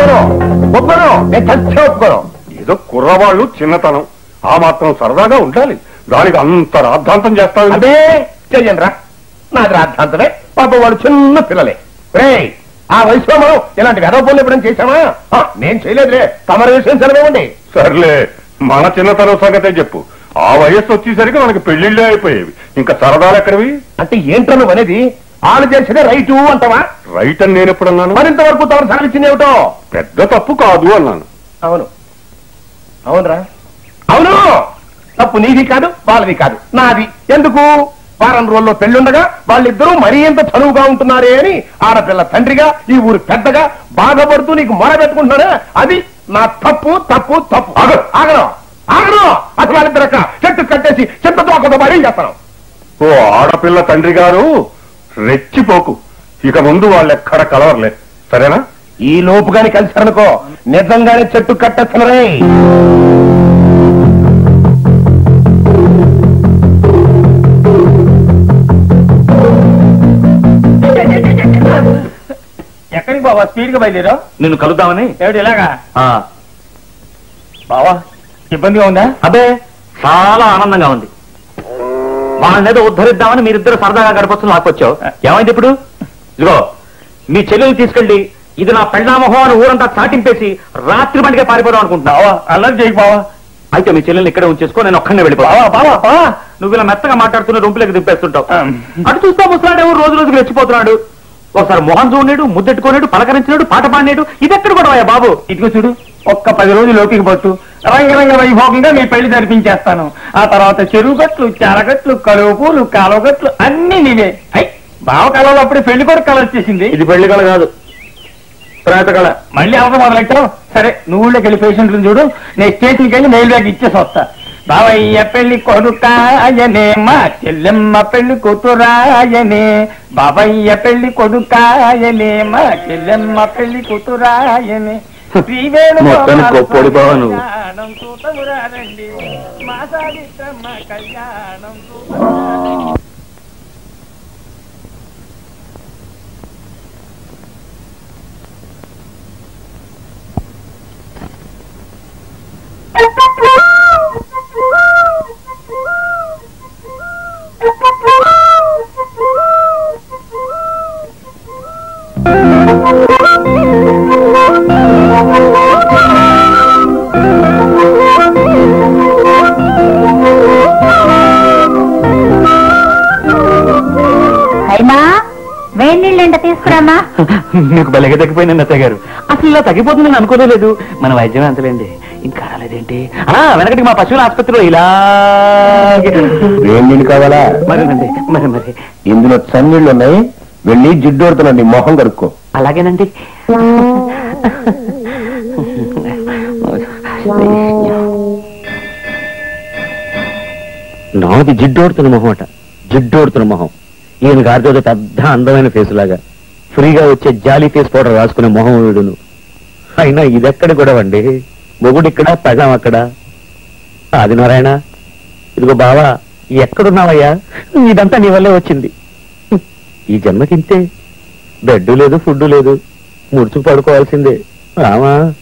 ఒప్పుకోను ఒప్పుకోను నేను చచ్చే ఒప్పుకోను ఏదో కుర్రవాళ్ళు చిన్నతనం ఆ మాత్రం సరదాగా ఉండాలి దానికి అంత రాద్ధాంతం చేస్తావు అదే చెయ్యండి రా నాది రాద్ధాంతమే పాప వాళ్ళు చిన్న పిల్లలే రే ఆ వయసులో మనం ఇలాంటి వెదవ పనులు ఎప్పుడైనా చేశామా ఆ, నేను చేయలేదులే తమరి విషయం సెలవేమండి సర్లే మన చిన్నతనం సంగతే చెప్పు ఆ వయస్సు వచ్చేసరికి మనకి పెళ్లిళ్ళే అయిపోయేవి ఇంకా సరదాలు ఎక్కడివి అంటే ఏంట్రా నువ్వు అనేది ఆలు చేసేదే రైటు అంటావా రైట్ అని నేను ఎప్పుడన్నాను మరింత వరకు తమరు సెలవిచ్చింది ఏమిటో పెద్ద తప్పు కాదు అన్నాను అవును అవునరా అవును తప్పు నీది కాదు వాళ్ళది కాదు నాది ఎందుకు వారం రోజుల్లో పెళ్ళుండగా వాళ్ళిద్దరూ మరీ ఎంత చనువుగా ఉంటున్నారే అని ఆడపిల్ల తండ్రిగా ఈ ఊరు పెద్దగా బాధపడుతూ నీకు మొర పెట్టుకుంటున్నాడే అది నా తప్పు తప్పు తప్పు ఆగ ఆగను ఆగను అసలు వాళ్ళిద్దరు అక్కడ చెట్టు కట్టేసి చెత్తతో ఒక మరీ చేస్తాను ఓ ఆడపిల్ల తండ్రి గారు రెచ్చిపోకు ఇక ముందు వాళ్ళు ఎక్కడ కలవర్లే సరేనా ఈ లోపుగాని కలిసారనుకో నిజంగానే చెట్టు కట్టేస్తున్నారే ఎక్కడికి బాబా స్పీడ్ గా బయలుదేరా నిన్ను కలుద్దామని ఏమిటి ఇలాగా ఆ, బావా ఇబ్బందిగా ఉందా అబ్బే చాలా ఆనందంగా ఉంది వాళ్ళనేదో ఉద్ధరిద్దామని మీరిద్దరు సరదాగా గడపచ్చు నాకు వచ్చావు ఏమైంది ఇప్పుడు ఇదిగో మీ చెల్లెలు తీసుకెళ్ళి ఇది నా పెళ్ళామోహం అని ఊరంతా చాటింపేసి రాత్రి బండిగా పారిపోదాం అనుకుంటున్నావు బావా అల్లరి చేయకు బావా అయితే మీ చెల్లెల్ని ఇక్కడే ఉంచేసుకో నేను ఒక్కనే వెళ్ళిపోవా బావా బావా బావా నువ్వు ఇలా మెత్తగా మాట్లాడుతున్న రొంపులకి దింపేస్తుంటావు ఆ. అటు చూస్తా ముసలాడు ఎవరు రోజు రోజుకి రెచ్చిపోతున్నాడు ఒకసారి మొహం చూడలేడు ముద్దెట్టుకోలేడు పలకరించినాడు పాట పాడినాడు ఇది ఎక్కడ కూడా బాబు ఇదిగో చూడు ఒక్క పది రోజులు లోకికి పట్టు రంగరంగ వైభోగంగా మీ పెళ్లి జరిపించేస్తాను ఆ తర్వాత చెరువు గట్లు చెరగట్లు కలువ పూలు కాలువ గట్లు అన్ని నీవే అయ్ బావ కళలో అప్పుడే పెళ్లి కూడా కళ వచ్చేసింది ఇది పెళ్లి కళ కాదు ప్రేత కళ మళ్ళీ అవసరం మొదలెట్టావు సరే నువ్వు ఊళ్ళోకి వెళ్ళి పేషెంట్లను చూడు నేను స్టేషన్కి వెళ్ళి మెయిల్ బ్యాగ్ ఇచ్చేసి వస్తా బావయ్య పెళ్లి కొడుకాయనే మా చెల్లెమ్మ పెళ్లి కూతురాయనే బాబయ్య పెళ్లి కొడుకాయనే మా చెల్లెమ్మ పెళ్లి కూతురాయనే శ్రీవేణు మొత్తానికి గొప్పోడి బావ నువ్వు. కళ్యాణం చూతమురారండి మా సావిత్రమ్మ కళ్యాణం చూతమురారండి అయినా వేడి నీళ్ళంట తీసుకురామా మీకు బలగా తగ్గిపోయిందండి అత్తయ్య గారు అసలు ఇలా తగ్గిపోతుందని అనుకోలేదు మన వైద్యం అంతలేండి ఇంకా రాలేదేంటి ఆ వెనకటి మా పశువుల ఆసుపత్రిలో ఇలా ఏం నీళ్ళు కావాలా మరేనండి మరి మరి ఇందులో చన్నీళ్ళు ఉన్నాయి వెళ్ళి జిడ్డోడుతున్నా మొహం కడుక్కో అలాగేనండి నాది జిడ్డోడుతున్న మొహం అట జిడ్డోడుతున్న మొహం ఈయన గారితో పెద్ద అందమైన ఫేస్ లాగా ఫ్రీగా వచ్చే జాలీ ఫేస్ పౌడర్ రాసుకునే మొహం వీడును అయినా ఇదెక్కడ గొడవండి మొగుడు ఇక్కడ పెళ్ళాం అక్కడ ఆది నారాయణ ఇదిగో బావా ఎక్కడున్నావయ్యా ఇదంతా నీ వల్లే వచ్చింది ఈ జన్మకింతే బెడ్ లేదు ఫుడ్ లేదు ముడుచు పడుకోవాల్సిందే రామా